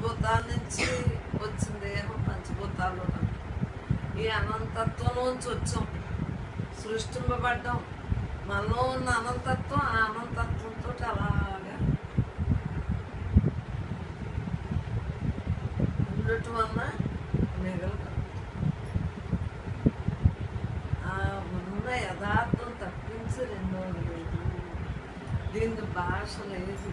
పంచభూతాల నుంచి వచ్చిన దేహం పంచభూతాలు ఈ అనంతత్వం నుంచి వచ్చాం సృష్టింపబడ్డాం మనలో ఉన్న అనంతత్వం ఆ అనంతత్వంతో అలాగా ఉండటం వలన మిగలదు ఆ ఉన్న యథార్థం తప్పించి రెండోది లేదు దీనికి భాష లేదు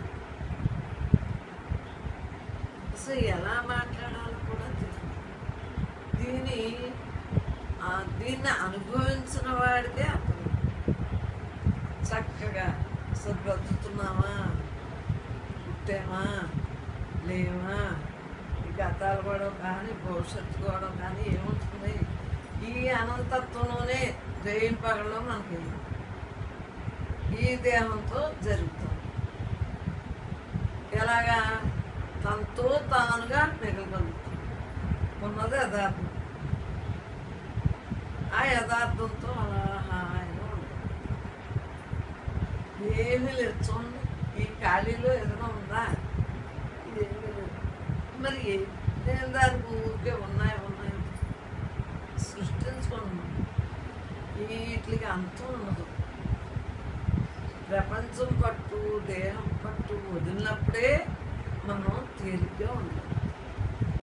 అసలు ఎలా మాట్లాడాలో కూడా తెలియదు దీని ఆ, దీన్ని అనుభవించిన వాడికే అర్థం చక్కగా అసలు బ్రతుకుతున్నామా పుట్టామా లేవా ఈ గతాలు కూడా కానీ భవిష్యత్తు కూడా కానీ ఏముంటుంది ఈ అనంతత్వంలోనే రేయిం పగలో మనకి ఈ దేహంతో జరుగుతుంది ఎలాగా తనతో తానుగా మిగలగలుగుతుంది ఉన్నది యథార్థం ఆ యథార్థంతో అలా హాయిగా ఉంటుంది ఏమీ లేదు చూడండి ఈ ఖాళీలో ఏదైనా ఉందా ఇదేమీ లేదు మరి ఏ- నేను దానికి ఊరికే ఉన్నాయి ఉన్నాయి సృష్టించుకున్నాను వీటికి అంతం ఉండదు ప్రపంచం పట్టు దేహం పట్టు వదిలినప్పుడే మనం తేలిగ్గా ఉంటాం